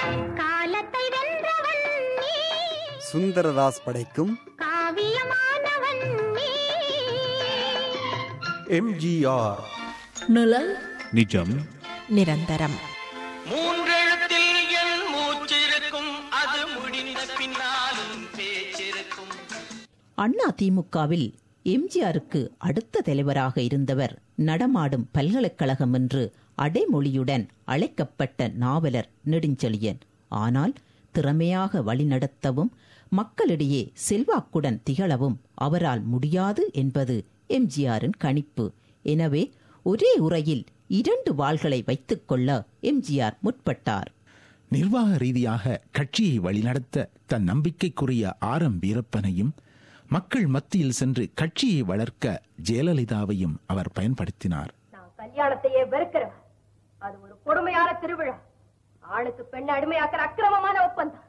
காலத்தை வென்றவன் நீ சுந்தரதாஸ் படைக்கும் காவியமானவன் நீ எம்ஜிஆர் நிழல் நிஜம் நிரந்தரம் மூன்றெழுத்தில் என் மூச்சிருக்கும் அது முடிந்த பின்னாலும் பேச்சிருக்கும் அண்ணா திமுகவில் எம்ஜிஆருக்கு அடுத்த தலைவராக இருந்தவர் நடமாடும் பல்கலைக்கழகம் என்று அடைமொழியுடன் அழைக்கப்பட்ட நாவலர் நெடுஞ்செழியன் ஆனால் திறமையாக வழிநடத்தவும் மக்களிடையே செல்வாக்குடன் திகழவும் அவரால் முடியாது என்பது எம்ஜிஆரின் கணிப்பு எனவே ஒரே உரையில் இரண்டு வாள்களை வைத்துக்கொள்ள எம்ஜிஆர் முற்பட்டார் நிர்வாக ரீதியாக கட்சியை வழிநடத்த தன் நம்பிக்கைக்குரிய ஆர் எம் வீரப்பனையும் மக்கள் மத்தியில் சென்று கட்சியை வளர்க்க ஜெயலலிதாவையும் அவர் பயன்படுத்தினார் நான் கல்யாணத்தையே வெறுக்கிறவன் அது ஒரு கொடுமையான திருவிழா ஆணுக்கு பெண் அடிமையாக்குற அக்கிரமமான ஒப்பந்தம்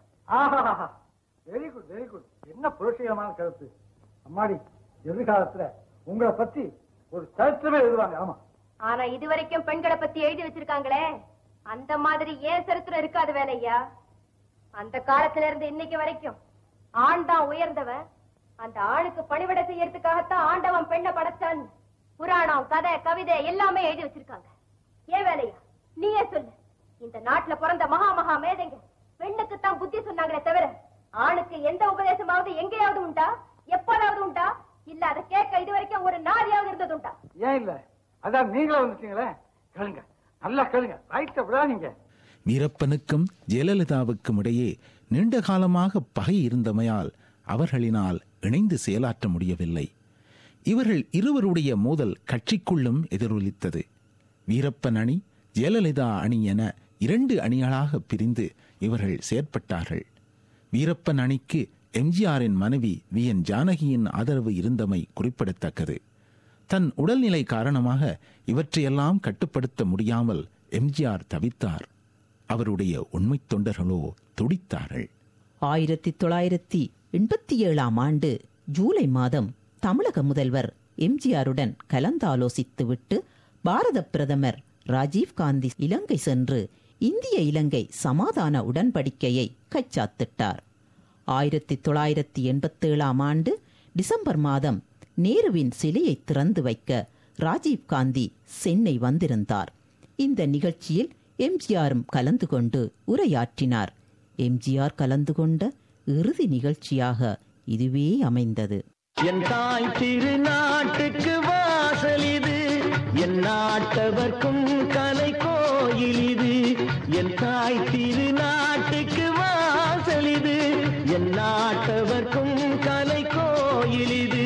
வெரி குட் வெரி குட் என்ன புரட்சிகரமான கருத்து அம்மாடி எதிர்காலத்துல உங்களை பத்தி ஒரு சரித்திரமே எழுதுவாங்க ஆமா ஆனா இதுவரைக்கும் பெண்களை பத்தி எழுதி வச்சிருக்காங்களே அந்த மாதிரி ஏன் சரித்திரம் இருக்காது வேலையா அந்த காலத்துல இருந்து இன்னைக்கு வரைக்கும் ஆண் தான் உயர்ந்தவன் அந்த ஆணுக்கு பணிவிட செய்யறதுக்காகத்தான் ஆண்டவன் பெண்ணை படைச்சான் புராணம் கதை கவிதை எல்லாமே எழுதி வச்சிருக்காங்க ஏன் வேலையா நீயே சொல்லு இந்த நாட்டுல பிறந்த மகா மகா மேதைங்க பெண்ணுக்கு தான் புத்தி சொன்னாங்களே தவிர ஆணுக்கு எந்த உபதேசமாவது எங்கேயாவது உண்டா எப்போதாவது உண்டா இல்ல அதை கேட்க இது வரைக்கும் ஒரு நாளையாவது இருந்தது உண்டா ஏன் இல்ல அதான் நீங்களே வந்துட்டீங்களே கேளுங்க நல்லா கேளுங்க ரைட்ட விடாதீங்க வீரப்பனுக்கும் ஜெயலலிதாவுக்கும் இடையே நீண்ட காலமாக பகை இருந்தமையால் அவர்களினால் இணைந்து செயலாற்ற முடியவில்லை இவர்கள் இருவருடைய மோதல் கட்சிக்குள்ளும் எதிரொலித்தது வீரப்பன் அணி ஜெயலலிதா அணி என இரண்டு அணிகளாக பிரிந்து இவர்கள் செயற்பட்டார்கள் வீரப்பன் அணிக்கு எம்ஜிஆரின் மனைவி வி என் ஜானகியின் ஆதரவு இருந்தமை குறிப்பிடத்தக்கது தன் உடல்நிலை காரணமாக இவற்றையெல்லாம் கட்டுப்படுத்த முடியாமல் எம்ஜிஆர் தவித்தார் அவருடைய உண்மைத் தொண்டர்களோ துடித்தார்கள் ஆயிரத்தி தொள்ளாயிரத்தி எண்பத்தி ஏழாம் ஆண்டு ஜூலை மாதம் தமிழக முதல்வர் எம்ஜிஆருடன் கலந்தாலோசித்துவிட்டு பாரத பிரதமர் ராஜீவ்காந்தி இலங்கை சென்று இந்திய இலங்கை சமாதான உடன்படிக்கையை கைச்சாத்திட்டார் ஆயிரத்தி தொள்ளாயிரத்தி எண்பத்தேழாம் ஆண்டு டிசம்பர் மாதம் நேருவின் சிலையை திறந்து வைக்க ராஜீவ்காந்தி சென்னை வந்திருந்தார் இந்த நிகழ்ச்சியில் எம்ஜிஆரும் கலந்து கொண்டு உரையாற்றினார் எம்ஜிஆர் கலந்து கொண்ட இறுதி நிகழ்ச்சியாக இதுவே அமைந்தது என் தாய் திருநாட்டுக்கு வாசல் இது என் நாட்டவர்க்கும் கலை கோயில் இது என் தாய் திருநாட்டுக்கு வாசல் இது என் நாட்டவர்க்கும் கலை கோயில் இது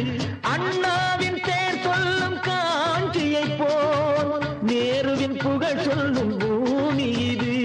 அண்ணாவின் தேர் சொல்லும் காஞ்சியை போல் நேருவின் புகழ் சொல்லும் பூமி இது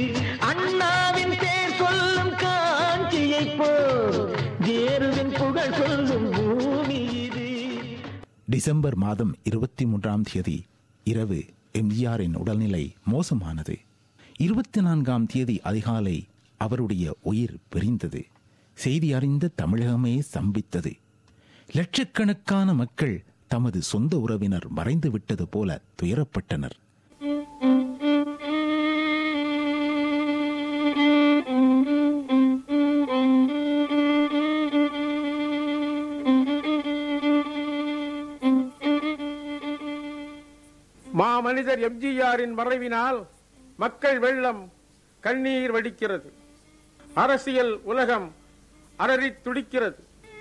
அண்ணாவின் தேர் சொல்லும் காஞ்சியை போல் நேருவின் புகழ் சொல்லும் பூமி இது டிசம்பர் மாதம் இருபத்தி மூன்றாம் தேதி இரவு எம்ஜிஆரின் உடல்நிலை மோசமானது இருபத்தி நான்காம் தேதி அதிகாலை அவருடைய உயிர் பிரிந்தது செய்தி அறிந்த தமிழகமே சம்பித்தது லட்சக்கணக்கான மக்கள் தமது சொந்த உறவினர் மறைந்து விட்டது போல துயரப்பட்டனர் மாமனிதர் எம்ஜிஆரின் மறைவினால் மக்கள் வெள்ளம் கண்ணீர் வடிக்கிறது அரசியல் உலகம் அலறித் துடிக்கிறது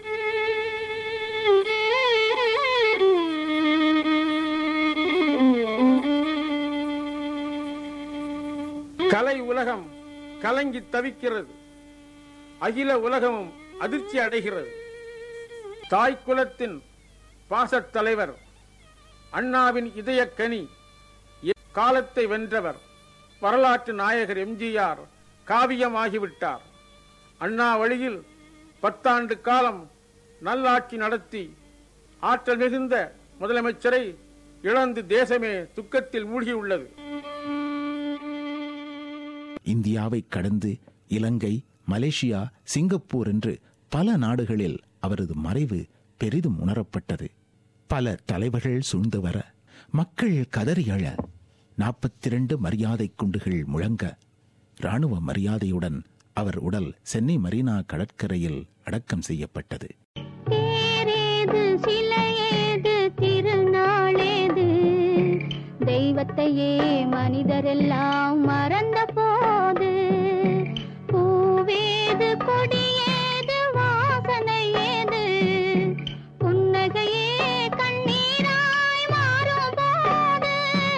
கலை உலகம் கலங்கி தவிக்கிறது அகில உலகமும் அதிர்ச்சி அடைகிறது தாய் குலத்தின் பாசத் தலைவர் அண்ணாவின் இதயக்கனி காலத்தை வென்றவர் வரலாற்று நாயகர் எம்ஜிஆர் காவியமாகிவிட்டார் அண்ணா வழியில் பத்தாண்டு காலம் நல்லாட்சி நடத்தி ஆற்றல் மிகுந்த முதலமைச்சரை இழந்து தேசமே துக்கத்தில் மூழ்கியுள்ளது இந்தியாவை கடந்து இலங்கை மலேசியா சிங்கப்பூர் என்று பல நாடுகளில் அவரது மறைவு பெரிதும் உணரப்பட்டது பல தலைவர்கள் சூழ்ந்து வர மக்கள் கதறி அழ நாற்பத்தி இரண்டு மரியாதை குண்டுகள் முழங்க இராணுவ மரியாதையுடன் அவர் உடல் சென்னை மரீனா கடற்கரையில் அடக்கம் செய்யப்பட்டது தேரேது சிலையேது திருநாளேது தெய்வத்தையே மனிதரெல்லாம் மறந்த போது பூவேது கொடியேது வாசனை ஏது புன்னகையே கண்ணீராய் மாறும் போது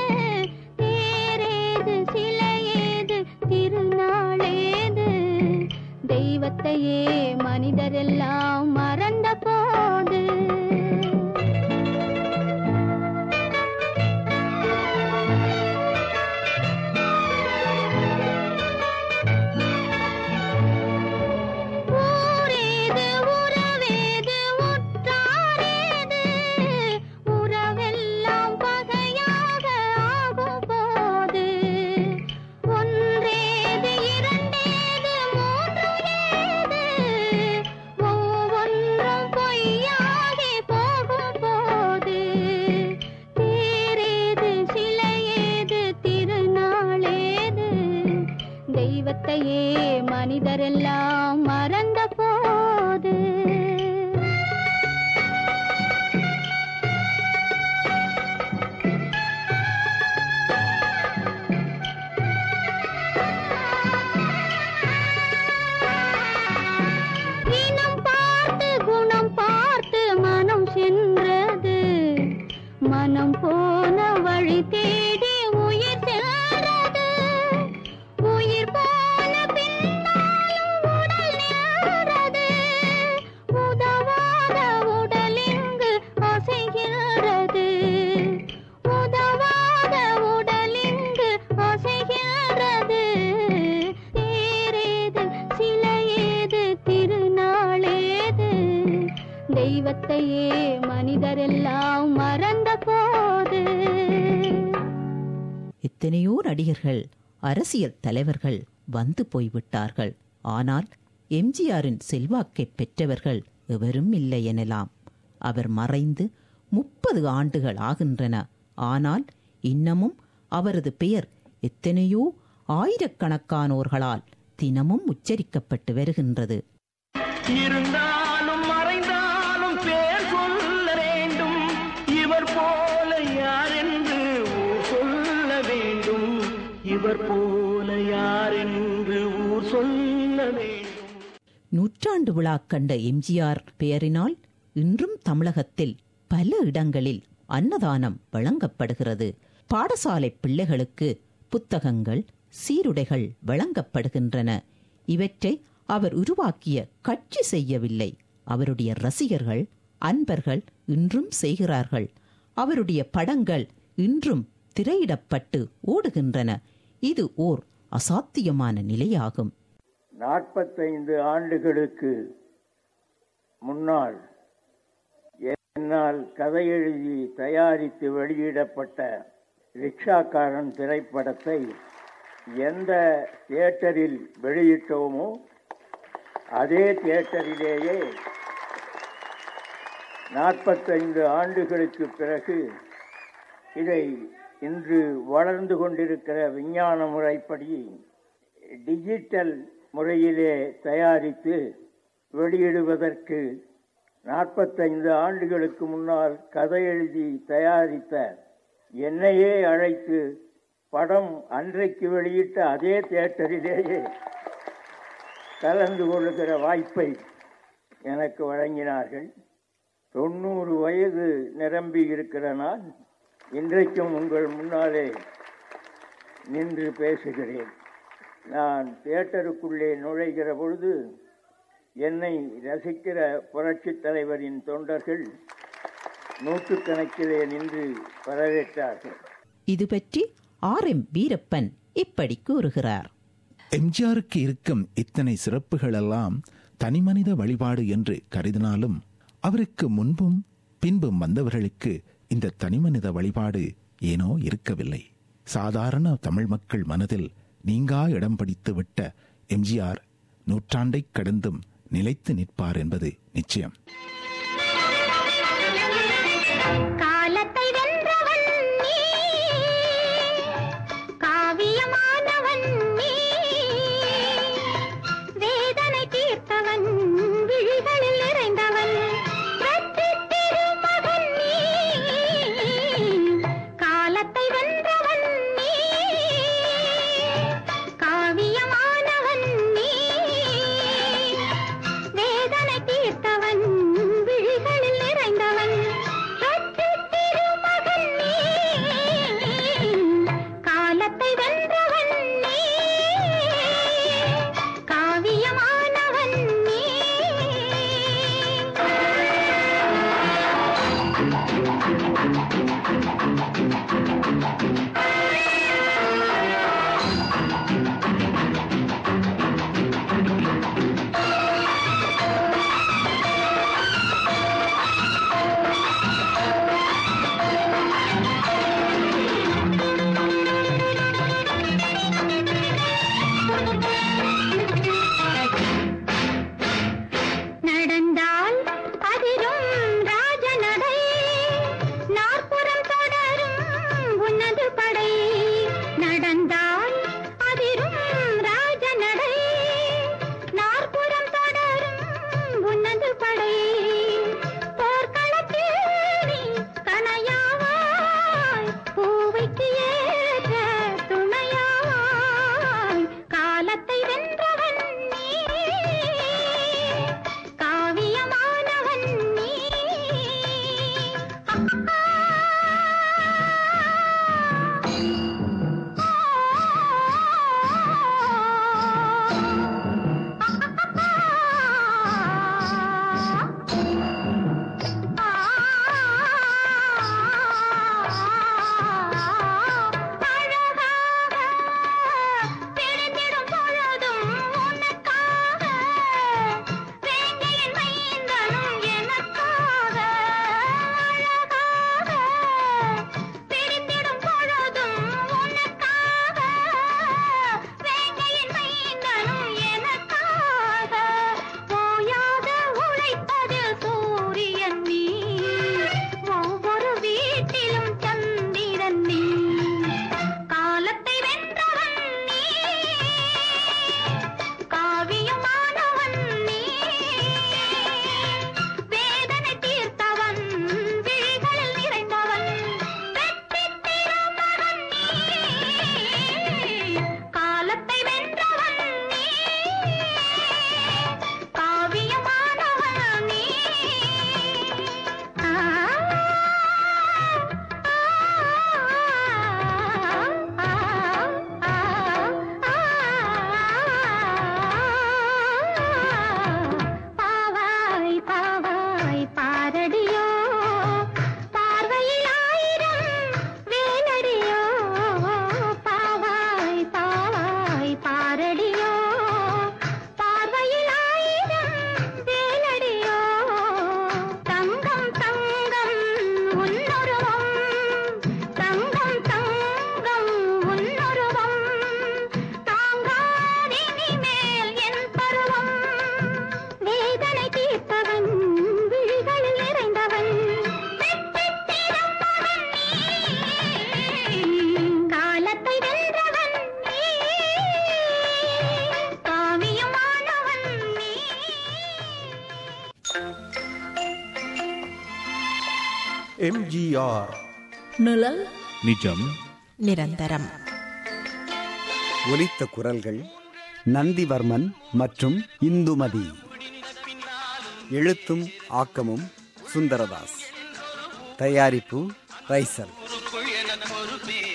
தேரேது சிலையேது திருநாளேது தெய்வத்தையே மனிதரெல்லாம் மறந்த போது ஊரேது உறவேது உற்றாரேது உறவெல்லாம் பகையாக ஆகும் போது ஒன்றேது இரண்டேது மூன்று ஏது ஒவ்வொன்றும் பொய்யாகி போகும் போது தேரேது சிலையேது திருநாளேது தெய்வத்தையே மனிதரெல்லாம் மறந்த போது இனம் பார்த்து குணம் பார்த்து மனம் சென்றது மனம் போன வழி தேடி உயிர் செல்றது உயிர் போன பின்னாலும் உடல் நின்றது உதவாத உடல் இங்கு அசைகிறது உதவாத உடல் இங்கு அசைகிறது தேரேது சிலையேது திருநாளேது தெய்வத்தையே மனிதரெல்லாம் மறந்த போது எத்தனையோ நடிகர்கள் அரசியல் தலைவர்கள் வந்து போய்விட்டார்கள் ஆனால் எம்ஜிஆரின் செல்வாக்கைப் பெற்றவர்கள் எவரும் இல்லை எனலாம் அவர் மறைந்து முப்பது ஆண்டுகள் ஆகின்றன ஆனால் இன்னமும் அவரது பெயர் எத்தனையோ ஆயிரக்கணக்கானோர்களால் தினமும் உச்சரிக்கப்பட்டு வருகின்றது இருந்தாலும் மறைந்தாலும் பேர் சொல்ல வேண்டும் இவர் போல யார் என்று ஊர் சொல்ல வேண்டும் இவர் போல யார் என்று ஊர் சொல்ல வேண்டும் நூற்றாண்டு விழா கண்ட எம்ஜிஆர் பெயரினால் இன்றும் தமிழகத்தில் பல இடங்களில் அன்னதானம் வழங்கப்படுகிறது பாடசாலை பிள்ளைகளுக்கு புத்தகங்கள் சீருடைகள் வழங்கப்படுகின்றன இவற்றை அவர் உருவாக்கிய கட்சி செய்யவில்லை அவருடைய ரசிகர்கள் அன்பர்கள் இன்றும் செய்கிறார்கள் அவருடைய படங்கள் இன்றும் திரையிடப்பட்டு ஓடுகின்றன இது ஓர் அசாத்தியமான நிலையாகும் நாற்பத்தைந்து ஆண்டுகளுக்கு முன்னால் என்னால் கதை எழுதி தயாரித்து வெளியிடப்பட்ட ரிக்ஷாக்காரன் திரைப்படத்தை எந்த தியேட்டரில் வெளியிட்டோமோ அதே தியேட்டரிலேயே நாற்பத்தைந்து ஆண்டுகளுக்கு பிறகு இதை இன்று வளர்ந்து கொண்டிருக்கிற விஞ்ஞான முறைப்படி டிஜிட்டல் முறையிலே தயாரித்து வெளியிடுவதற்கு நாற்பத்தைந்து ஆண்டுகளுக்கு முன்னால் கதை எழுதி தயாரித்த என்னையே அழைத்து படம் அன்றைக்கு வெளியிட்ட அதே தியேட்டரிலேயே கலந்து கொள்ளுகிற வாய்ப்பை எனக்கு வழங்கினார்கள் தொண்ணூறு வயது நிரம்பி இருக்கிற நான் இன்றைக்கும் உங்கள் முன்னாலே நின்று பேசுகிறேன் நான் தியேட்டருக்குள்ளே நுழைகிற பொழுது என்னை ரசிக்கிற புரட்சித் தலைவரின் தொண்டர்கள் நூற்றுக்கணக்கிலே நின்று வரவேற்றார்கள் இது பற்றி ஆர் எம் வீரப்பன் இப்படி கூறுகிறார் எம்ஜிஆருக்கு இருக்கும் இத்தனை சிறப்புகளெல்லாம் தனிமனித வழிபாடு என்று கருதினாலும் அவருக்கு முன்பும் பின்பும் வந்தவர்களுக்கு இந்த தனிமனித வழிபாடு ஏனோ இருக்கவில்லை சாதாரண தமிழ் மக்கள் மனதில் நீங்கா இடம் பிடித்து விட்ட எம்ஜிஆர் நூற்றாண்டைக் கடந்தும் நிலைத்து நிற்பார் என்பது நிச்சயம் காலத்தை வென்றவன் நீ காவியமானவன் நீ எம்ஜிஆர் நிழல் நிஜம் நிரந்தரம் ஒலித்த குரல்கள் நந்திவர்மன் மற்றும் இந்துமதி எழுத்தும் ஆக்கமும் சுந்தரதாஸ் தயாரிப்பு ரைசல் பொறுப்பு என பொறுப்பே